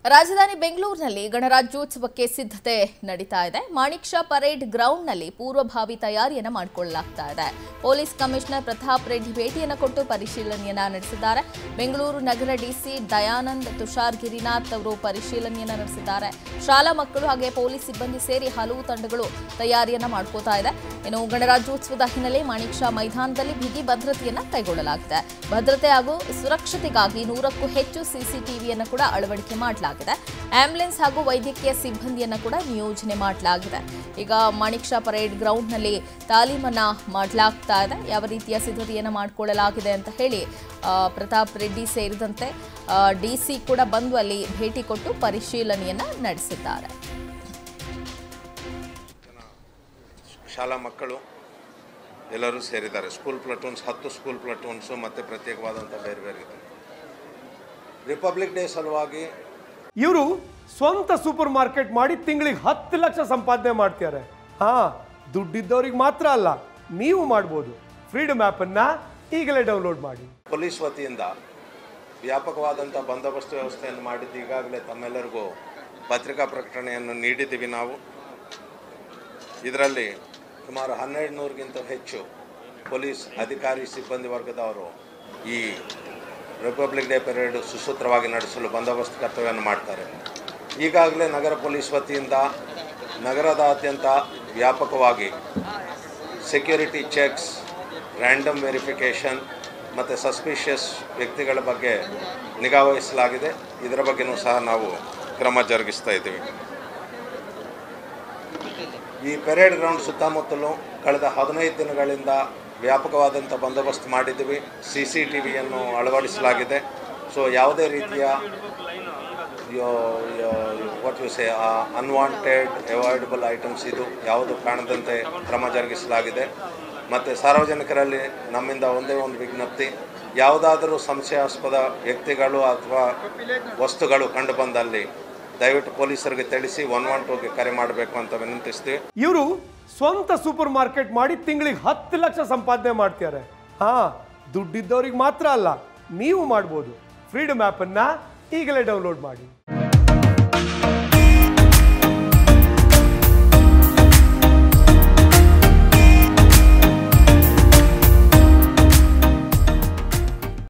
ರಾಜಧಾನಿ ಬೆಂಗಳೂರಿನಲ್ಲಿ ಗಣರಾಜ್ಯೋತ್ಸವಕ್ಕೆ ಸಿದ್ಧತೆ ನಡೀತಾ ಇದೆ ಮಾಣಿಕ್ ಶಾ ಪರೇಡ್ ಗ್ರೌಂಡ್ನಲ್ಲಿ ಪೂರ್ವಭಾವಿ ತಯಾರಿಯನ್ನ ಮಾಡಿಕೊಳ್ಳಲಾಗ್ತಾ ಇದೆ ಪೊಲೀಸ್ ಕಮಿಷನರ್ ಪ್ರತಾಪ್ ರೆಡ್ಡಿ ಭೇಟಿಯನ್ನು ಕೊಟ್ಟು ಪರಿಶೀಲನೆಯನ್ನ ನಡೆಸಿದ್ದಾರೆ ಬೆಂಗಳೂರು ನಗರ ಡಿಸಿ ದಯಾನಂದ್ ತುಷಾರ್ ಗಿರಿನಾಥ್ ಅವರು ಪರಿಶೀಲನೆಯನ್ನ ನಡೆಸಿದ್ದಾರೆ ಶಾಲಾ ಮಕ್ಕಳು ಹಾಗೆ ಪೊಲೀಸ್ ಸಿಬ್ಬಂದಿ ಸೇರಿ ಹಲವು ತಂಡಗಳು ತಯಾರಿಯನ್ನ ಮಾಡ್ಕೋತಾ ಇದೆ ಇನ್ನು ಗಣರಾಜ್ಯೋತ್ಸವದ ಹಿನ್ನೆಲೆ ಮಾಣಿಕ್ ಶಾ ಮೈದಾನದಲ್ಲಿ ಬಿಗಿ ಭದ್ರತೆಯನ್ನ ಕೈಗೊಳ್ಳಲಾಗಿದೆ ಭದ್ರತೆ ಹಾಗೂ ಸುರಕ್ಷತೆಗಾಗಿ ನೂರಕ್ಕೂ ಹೆಚ್ಚು ಸಿಸಿಟಿವಿಯನ್ನು ಕೂಡ ಅಳವಡಿಕೆ ಮಾಡಲಾಗಿದೆ ಆಂಬ್ಯುಲೆನ್ಸ್ ಹಾಗೂ ವೈದ್ಯಕೀಯ ಸಿಬ್ಬಂದಿಯನ್ನು ಕೂಡ ನಿಯೋಜನೆ ಮಾಡಲಾಗಿದೆ ಈಗ ಮಾಣಿಕ್ ಶಾ ಪರೇಡ್ ಗ್ರೌಂಡ್ನಲ್ಲಿ ತಾಲೀಮನ್ನ ಮಾಡಲಾಗ್ತಾ ಇದೆ ಯಾವ ರೀತಿಯ ಸಿದ್ಧತೆಯನ್ನು ಮಾಡಿಕೊಳ್ಳಲಾಗಿದೆ ಅಂತ ಹೇಳಿ ಆ, ಪ್ರತಾಪ್ ರೆಡ್ಡಿ ಸೇರಿದಂತೆ ಡಿ ಸಿ ಕೂಡ ಬಂದು ಅಲ್ಲಿ ಭೇಟಿ ಕೊಟ್ಟು ಪರಿಶೀಲನೆಯನ್ನ ನಡೆಸಿದ್ದಾರೆ ಶಾಲಾ ಮಕ್ಕಳು ಎಲ್ಲರೂ ಸೇರಿದ್ದಾರೆ ಸ್ಕೂಲ್ ಪ್ಲಟೂನ್ಸ್ ಹತ್ತು ಸ್ಕೂಲ್ ಪ್ಲಟೂನ್ಸು ಮತ್ತು ಪ್ರತ್ಯೇಕವಾದಂಥ ಬೇರೆ ಬೇರೆ ಇದೆ ರಿಪಬ್ಲಿಕ್ ಡೇ ಸಲುವಾಗಿ ಇವರು ಸ್ವಂತ ಸೂಪರ್ ಮಾರ್ಕೆಟ್ ಮಾಡಿ ತಿಂಗಳಿಗೆ ಹತ್ತು ಲಕ್ಷ ಸಂಪಾದನೆ ಮಾಡ್ತಾರೆ ಹಾ ದುಡ್ಡಿದ್ದವ್ರಿಗೆ ಮಾತ್ರ ಅಲ್ಲ ನೀವು ಮಾಡ್ಬೋದು ಫ್ರೀಡಮ್ ಅನ್ನ ಈಗಲೇ ಡೌನ್ಲೋಡ್ ಮಾಡಿ ಪೊಲೀಸ್ ವತಿಯಿಂದ ವ್ಯಾಪಕವಾದಂಥ ಬಂದೋಬಸ್ತ್ ವ್ಯವಸ್ಥೆಯನ್ನು ಮಾಡಿದ್ದು ಈಗಾಗಲೇ ತಮ್ಮೆಲ್ಲರಿಗೂ ಪತ್ರಿಕಾ ಪ್ರಕಟಣೆಯನ್ನು ನೀಡಿದ್ದೀವಿ ನಾವು ಇದರಲ್ಲಿ ಸುಮಾರು ಹನ್ನೆರಡು ನೂರಿಗಿಂತ ಹೆಚ್ಚು ಪೊಲೀಸ್ ಅಧಿಕಾರಿ ಸಿಬ್ಬಂದಿ ವರ್ಗದವರು ಈ ರಿಪಬ್ಲಿಕ್ ಡೇ ಪೆರೇಡ್ ಸುಸೂತ್ರವಾಗಿ ನಡೆಸಲು ಬಂದೋಬಸ್ತ್ ಕರ್ತವ್ಯವನ್ನು ಮಾಡ್ತಾರೆ ಈಗಾಗಲೇ ನಗರ ಪೊಲೀಸ್ ವತಿಯಿಂದ ನಗರದಾದ್ಯಂತ ವ್ಯಾಪಕವಾಗಿ ಸೆಕ್ಯೂರಿಟಿ ಚೆಕ್ಸ್ ರ್ಯಾಂಡಮ್ ವೆರಿಫಿಕೇಷನ್ ಮತ್ತು ಸಸ್ಪಿಷಿಯಸ್ ವ್ಯಕ್ತಿಗಳ ಬಗ್ಗೆ ನಿಗಾ ವಹಿಸಲಾಗಿದೆ ಇದರ ಬಗ್ಗೆನೂ ಸಹ ನಾವು ಕ್ರಮ ಜರುಗಿಸ್ತಾ ಇದ್ದೀವಿ ಈ ಪೆರೇಡ್ ಗ್ರೌಂಡ್ ಸುತ್ತಮುತ್ತಲು ಕಳೆದ ಹದಿನೈದು ದಿನಗಳಿಂದ ವ್ಯಾಪಕವಾದಂಥ ಬಂದೋಬಸ್ತ್ ಮಾಡಿದ್ದೀವಿ ಸಿ ಸಿ ಟಿ ವಿಯನ್ನು ಅಳವಡಿಸಲಾಗಿದೆ ಸೊ ಯಾವುದೇ ರೀತಿಯ what you say unwanted avoidable items ಇದು ಯಾವುದು ಕಾಣದಂತೆ ಕ್ರಮ ಜರುಗಿಸಲಾಗಿದೆ ಮತ್ತು ಸಾರ್ವಜನಿಕರಲ್ಲಿ ನಮ್ಮಿಂದ ಒಂದೇ ಒಂದು ವಿಜ್ಞಪ್ತಿ ಯಾವುದಾದರೂ ಸಂಶಯಾಸ್ಪದ ವ್ಯಕ್ತಿಗಳು ಅಥವಾ ವಸ್ತುಗಳು ಕಂಡು ಬಂದಲ್ಲಿ ದಯವಿಟ್ಟು ಪೊಲೀಸರಿಗೆ ತಿಳಿಸಿ ಒನ್ ಒನ್ ಟೂಗೆ ಕರೆ ಮಾಡಬೇಕು ಅಂತ ವಿನಂತಿಸ್ತೀವಿ ಇವರು ಸ್ವಂತ ಸೂಪರ್ ಮಾರ್ಕೆಟ್ ಮಾಡಿ ತಿಂಗಳಿಗೆ ಹತ್ತು ಲಕ್ಷ ಸಂಪಾದನೆ ಮಾಡ್ತಾರೆ ಹಾ ದುಡ್ಡಿದ್ದವ್ರಿಗೆ ಮಾತ್ರ ಅಲ್ಲ ನೀವು ಮಾಡ್ಬೋದು ಫ್ರೀಡಮ್ ಅನ್ನ ಈಗಲೇ ಡೌನ್ಲೋಡ್ ಮಾಡಿ